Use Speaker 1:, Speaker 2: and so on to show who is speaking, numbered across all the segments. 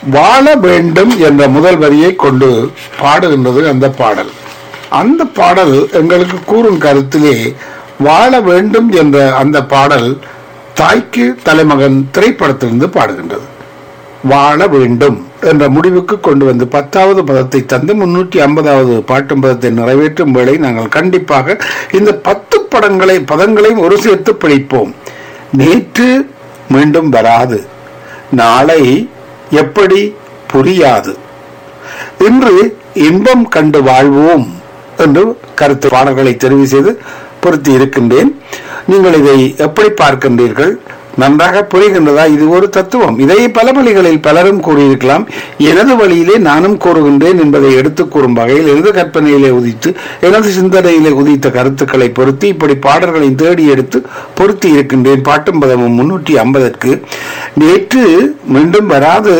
Speaker 1: வாழ வேண்டும் என்ற முதல் வரியை கொண்டு பாடுகின்றது அந்த பாடல் அந்த பாடல் எங்களுக்கு கூறும் கருத்திலே வாழ வேண்டும் என்ற அந்த பாடல் தாய்க்கு தலைமகன் திரைப்படத்திலிருந்து பாடுகின்றது வாழ வேண்டும் என்ற முடிவுக்கு கொண்டு வந்து பத்தாவது பதத்தை தந்து முன்னூற்றி ஐம்பதாவது பாட்டும் பதத்தை நிறைவேற்றும் வேளை நாங்கள் கண்டிப்பாக இந்த பத்து படங்களை பதங்களையும் ஒரு சேர்த்து பிடிப்போம் நேற்று மீண்டும் வராது நாளை எப்படி புரியாது இன்று இன்பம் கண்டு வாழ்வோம் என்று கருத்து பாடல்களை தெரிவு செய்து பொருத்தி இருக்கின்றேன் நீங்கள் இதை எப்படி பார்க்கின்றீர்கள் நன்றாக புரிகின்றதா இது ஒரு தத்துவம் இதை பல வழிகளில் பலரும் கூறியிருக்கலாம் எனது வழியிலே நானும் கூறுகின்றேன் என்பதை எடுத்துக் கூறும் வகையில் எனது கற்பனையிலே உதித்து எனது சிந்தனையிலே உதித்த கருத்துக்களை பொருத்தி இப்படி பாடல்களையும் தேடி எடுத்து பொருத்தி இருக்கின்றேன் பாட்டும் பதமும் முன்னூற்றி ஐம்பதற்கு நேற்று மீண்டும் வராது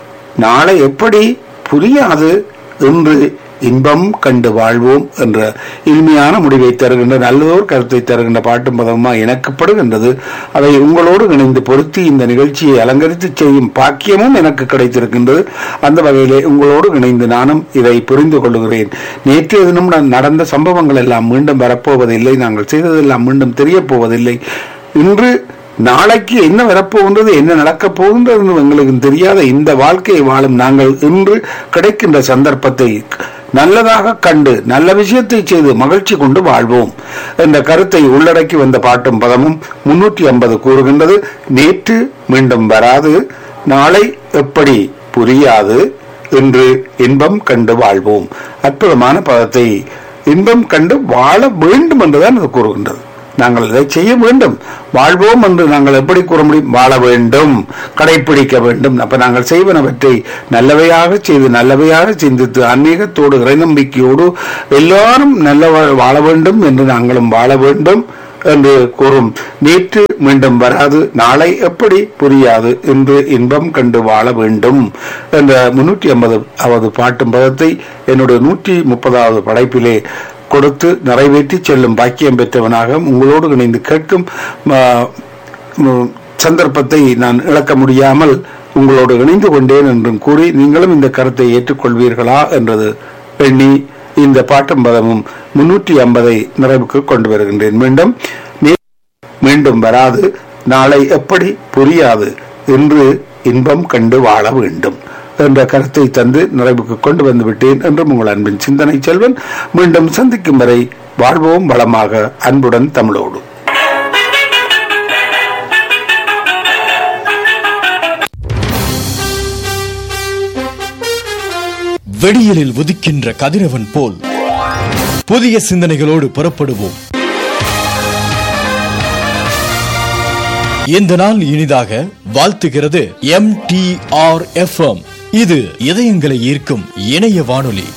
Speaker 1: நாளை எப்படி புரியாது என்று இன்பம் கண்டு வாழ்வோம் என்ற இனிமையான முடிவை தருகின்ற நல்லதோர் கருத்தை தருகின்ற பாட்டும் பதமா எனக்குப்படுகின்றது அதை உங்களோடு இணைந்து பொருத்தி இந்த நிகழ்ச்சியை அலங்கரித்து செய்யும் பாக்கியமும் எனக்கு கிடைத்திருக்கின்றது அந்த வகையிலே உங்களோடு இணைந்து நானும் இதை புரிந்து கொள்கிறேன் நேற்றைய தினம் ந- நடந்த சம்பவங்கள் எல்லாம் மீண்டும் வரப்போவதில்லை நாங்கள் செய்ததெல்லாம் மீண்டும் தெரியப் போவதில்லை இன்று நாளைக்கு என்ன வரப்போகின்றது என்ன நடக்கப் போகின்றது என்று எங்களுக்கு தெரியாத இந்த வாழ்க்கையை வாழும் நாங்கள் இன்று கிடைக்கின்ற சந்தர்ப்பத்தை நல்லதாக கண்டு நல்ல விஷயத்தை செய்து மகிழ்ச்சி கொண்டு வாழ்வோம் என்ற கருத்தை உள்ளடக்கி வந்த பாட்டும் பதமும் முன்னூற்றி ஐம்பது கூறுகின்றது நேற்று மீண்டும் வராது நாளை எப்படி புரியாது என்று இன்பம் கண்டு வாழ்வோம் அற்புதமான பதத்தை இன்பம் கண்டு வாழ வேண்டும் என்றுதான் அது கூறுகின்றது நாங்கள் இதை செய்ய வேண்டும் வாழ்வோம் என்று நாங்கள் எப்படி கூற முடியும் வாழ வேண்டும் கடைபிடிக்க வேண்டும் அப்ப நாங்கள் செய்வனவற்றை நல்லவையாக செய்து நல்லவையாக சிந்தித்து ஆன்மீகத்தோடு இறைநம்பிக்கையோடு எல்லாரும் நல்ல வா- வாழ வேண்டும் என்று நாங்களும் வாழ வேண்டும் என்று கூறும் நேற்று மீண்டும் வராது நாளை எப்படி புரியாது என்று இன்பம் கண்டு வாழ வேண்டும் என்ற முன்னூற்றி ஐம்பது அவது பாட்டும் பதத்தை என்னுடைய நூற்றி முப்பதாவது படைப்பிலே கொடுத்து நிறைவேற்றி செல்லும் பாக்கியம் பெற்றவனாக உங்களோடு இணைந்து கேட்கும் ஆ, ம், சந்தர்ப்பத்தை நான் இழக்க முடியாமல் உங்களோடு இணைந்து கொண்டேன் என்றும் கூறி நீங்களும் இந்த கருத்தை ஏற்றுக்கொள்வீர்களா என்றது எண்ணி இந்த பாட்டும் பதமும் முன்னூற்றி ஐம்பதை நிறைவுக்கு கொண்டு வருகின்றேன் மீண்டும் நே- மீண்டும் வராது நாளை எப்படி புரியாது என்று இன்பம் கண்டு வாழ வேண்டும் என்ற கருத்தை தந்து நிறைவுக்கு கொண்டு வந்து விட்டேன் என்றும் உங்கள் அன்பின் சிந்தனை செல்வன் மீண்டும் சந்திக்கும் வரை வாழ்வோம் வளமாக அன்புடன் தமிழோடு
Speaker 2: வெடியலில் உதிக்கின்ற கதிரவன் போல் புதிய சிந்தனைகளோடு புறப்படுவோம் இந்த நாள் இனிதாக வாழ்த்துகிறது எம் டி ஆர் எஃப் இது இதயங்களை ஈர்க்கும் இணைய வானொலி